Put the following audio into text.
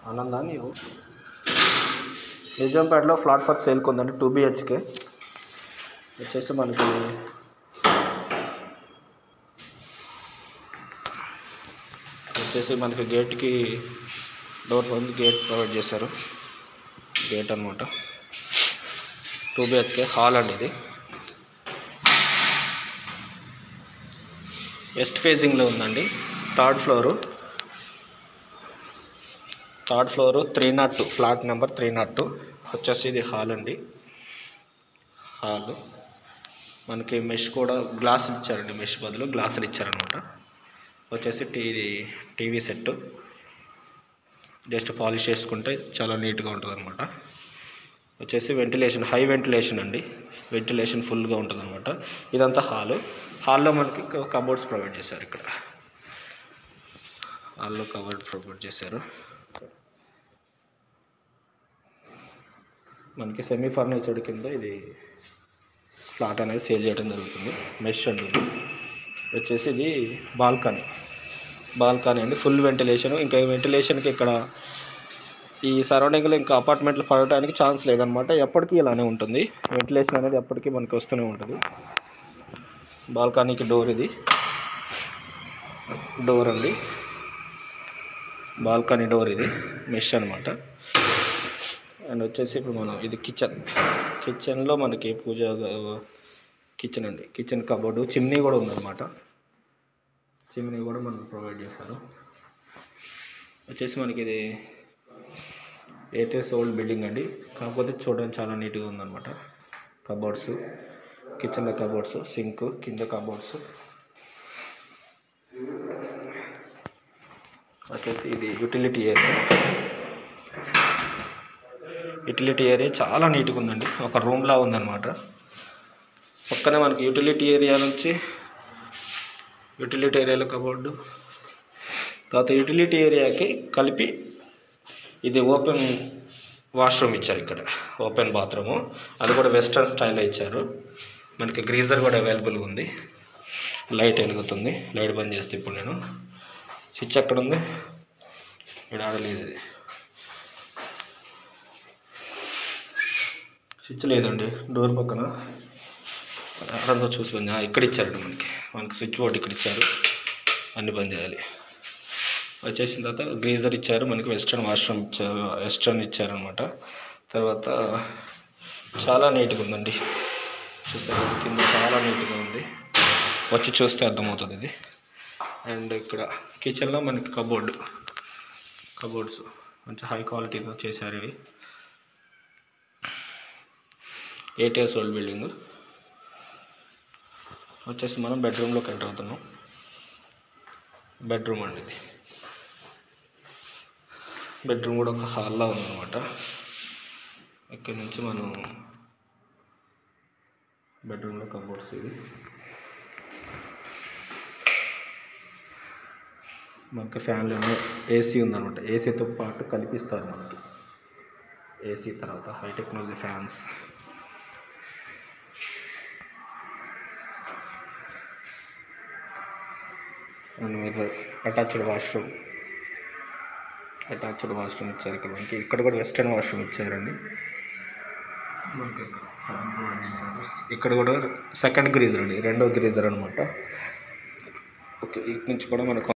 ఆనందా నీవు నిజాంపేటలో flat for సేల్కి ఉందండి టూ బిహెచ్కే వచ్చేసి మనకి వచ్చేసి మనకి గేట్కి డోర్ ఉంది గేట్ ప్రొవైడ్ చేశారు గేట్ అనమాట టూ బిహెచ్కే హాల్ అండి ఇది వెస్ట్ ఫేజింగ్లో ఉందండి third floor third floor three nought two flat number three nought two వచ్చేసి ఇది హాల్ అండి హాల్ మనకి మెష్ కూడా గ్లాసులు ఇచ్చారండి మెష్ బదులు గ్లాసులు ఇచ్చారనమాట వచ్చేసి TV TV set just polish చేసుకుంటే చాలా నీట్గా ఉంటుంది అనమాట వచ్చేసి వెంటిలేషన్ హై వెంటిలేషన్ అండి వెంటిలేషన్ ఫుల్గా ఉంటుంది అనమాట ఇదంతా హాలు హాల్లో మనకి కబోర్డ్స్ ప్రొవైడ్ చేశారు ఇక్కడ హాల్లో కబోర్డ్ ప్రొవైడ్ చేశారు మనకి సెమీ ఫర్నిచర్డ్ కింద ఇది ఫ్లాట్ అనేది సేల్ చేయడం జరుగుతుంది మెష్ అండి ఇది వచ్చేసి ఇది బాల్కనీ బాల్కనీ అండి ఫుల్ వెంటిలేషన్ ఇంకా వెంటిలేషన్కి ఇక్కడ ఈ సరౌండింగ్లో ఇంకా అపార్ట్మెంట్లు పడటానికి ఛాన్స్ లేదనమాట ఎప్పటికీ ఇలానే ఉంటుంది వెంటిలేషన్ అనేది ఎప్పటికీ మనకి వస్తూనే ఉంటుంది బాల్కనీకి డోర్ ఇది డోర్ అండి బాల్కనీ డోర్ ఇది మెష్ అనమాట అండ్ వచ్చేసి ఇప్పుడు మనం ఇది కిచెన్ కిచెన్లో మనకి పూజ కిచెన్ అండి కిచెన్ కబోర్డు చిమ్నీ కూడా ఉందన్నమాట చిమ్నీ కూడా మనకు ప్రొవైడ్ చేశారు వచ్చేసి మనకి ఇది ఎయిటెస్ ఓల్డ్ బిల్డింగ్ అండి కాకపోతే చూడడానికి చాలా నీట్గా ఉందన్నమాట కబోర్డ్స్ కిచెన్లో కబోర్డ్స్ సింక్ కింద కబోర్డ్స్ వచ్చేసి ఇది యూటిలిటీ ఏరియా యూటిలిటీ ఏరియా చాలా నీట్గా ఉందండి ఒక రూమ్లా ఉందన్నమాట పక్కనే మనకి యూటిలిటీ ఏరియా నుంచి యూటిలిటీ ఏరియాలో కబోర్డు తర్వాత యూటిలిటీ ఏరియాకి కలిపి ఇది ఓపెన్ వాష్రూమ్ ఇచ్చారు ఇక్కడ ఓపెన్ బాత్రూము అది కూడా వెస్ట్రన్ స్టైల్లో ఇచ్చారు మనకి గ్రీజర్ కూడా అవైలబుల్ ఉంది లైట్ వెలుగుతుంది లైట్ బంద్ చేస్తే ఇప్పుడు నేను స్విచ్ ఎక్కడ ఉంది ఇక్కడ ఆడలేదు ఇది స్విచ్ లేదండి డోర్ పక్కన అదంతా చూసి బంద్ ఆ, ఇక్కడ ఇచ్చారండి మనకి మనకి స్విచ్ బోర్డ్ ఇక్కడ ఇచ్చారు అన్ని బంద్ చేయాలి వచ్చేసిన తర్వాత గ్రీజర్ ఇచ్చారు మనకి వెస్ట్రన్ వాష్రూమ్ ఇచ్చారు వెస్ట్రన్ ఇచ్చారనమాట తర్వాత చాలా నీట్గా ఉందండి చూసారు కింద చాలా నీట్గా ఉంది వచ్చి చూస్తే అర్థమవుతుంది ఇది అండ్ ఇక్కడ కిచెన్లో మనకి కబోర్డ్ కబోర్డ్స్ మంచి హై క్వాలిటీతో చేశారు ఇవి ఎయిట్ ఇయర్స్ ఓల్డ్ బిల్డింగ్ వచ్చేసి మనం బెడ్రూమ్లోకి ఎంటర్ అవుతున్నాం బెడ్రూమ్ అండి ఇది బెడ్రూమ్ కూడా ఒక హాల్లో ఉందన్నమాట ఇక్కడ నుంచి మనం బెడ్రూమ్లో కబోర్డ్స్ ఇది మనకి ఫ్యాన్లు ఏసీ ఉందన్నమాట ఏసీతో పాటు కల్పిస్తారు మనకి ఏసీ తర్వాత హై టెక్నాలజీ ఫ్యాన్స్ అండ్ మీరు అటాచ్డ్ వాష్రూమ్ అటాచ్డ్ వాష్రూమ్ ఇచ్చారు ఇక్కడ మనకి ఇక్కడ కూడా వెస్టర్న్ వాష్రూమ్ ఇచ్చారండి మనకి ఇక్కడ fan provide చేశారు. ఇక్కడ కూడా సెకండ్ గ్రీజర్ అండి రెండో గ్రీజర్ అనమాట ఓకే ఇటు నుంచి కూడా మనకు